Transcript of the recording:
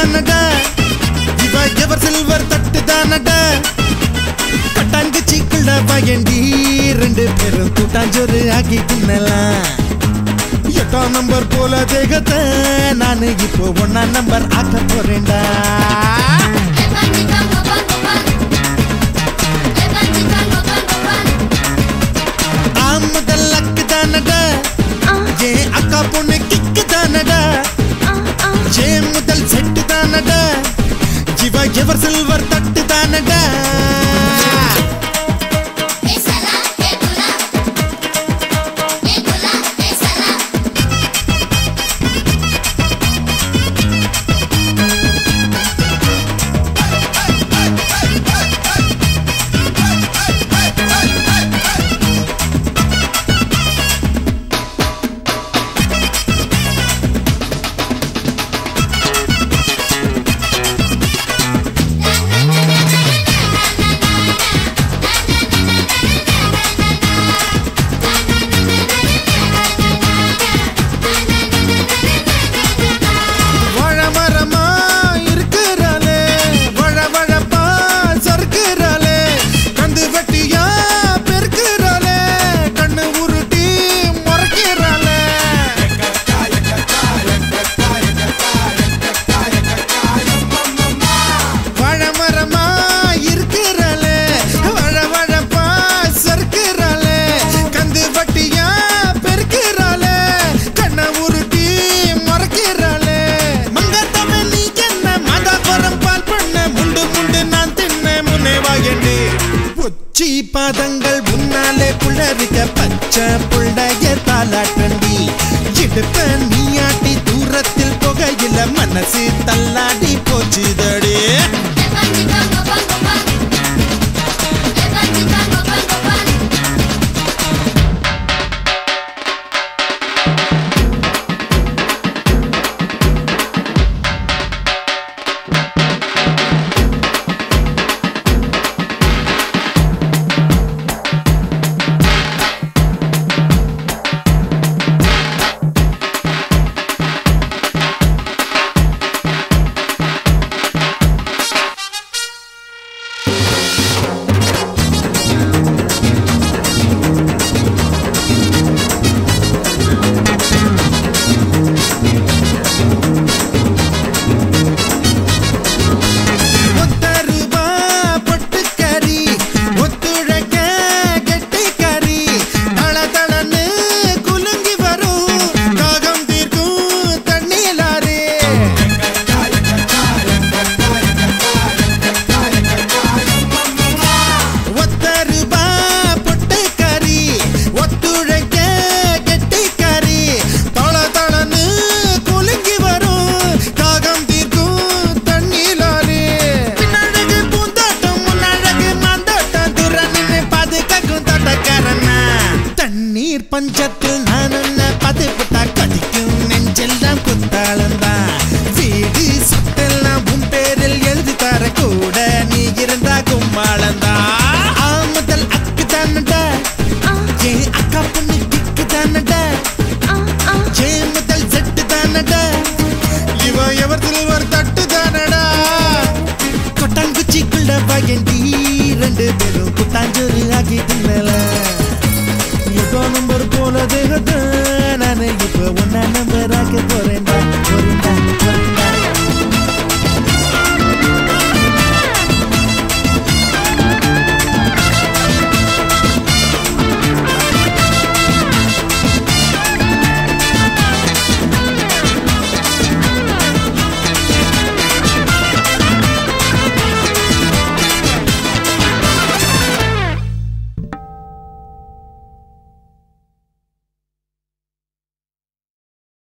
தானடா இவ ever silver தட்டு தானடா கட்டாங்குச்சிக்குள்ள பயண்டி ரெண்டு பேரும் கூட்டாஞ்சோறு ஆக்கி தின்னலாம் எட்டாம் நம்பர் போல தேகத்தை நானு இப்போ ஒன்னாம் நம்பர் ஆக்க போறேன்டா ஆமுதல் அக்கு தானடா ஏ அக்கா பொண்ணு கிக்கு தானடா ஏ முதல் செட்டு தானடா ஜிவா எவர் சில்வர் தட்டு தானடா வழ மரமா இருக்கிறாளே வழ வழப்பா சறுக்குறாளே கந்து வெட்டியா பெருக்குறாளே கண்ணு உருட்டி முறைக்கிறாளே வழ மரமா இருக்கிறாளே வழ வழப்பா சறுக்குறாளே கந்து வட்டியா பெருக்குறாளே கண்ண உருட்டி மறைக்கிறாளே மங்கத்தமே நீ என்ன மதாபுரம் பால் பண்ண முண்டு முண்டு நான் தின்ன முன்னே வாயண்டி உச்சி பாதங்கள் முன்னாலே புள்ளரிக்க பச்சை புள்ளைய தாலாட்டண்டி இடுப்ப நீயாட்டி தூரத்தில் புகையில மனசு தள்ளாடி போச்சுதடி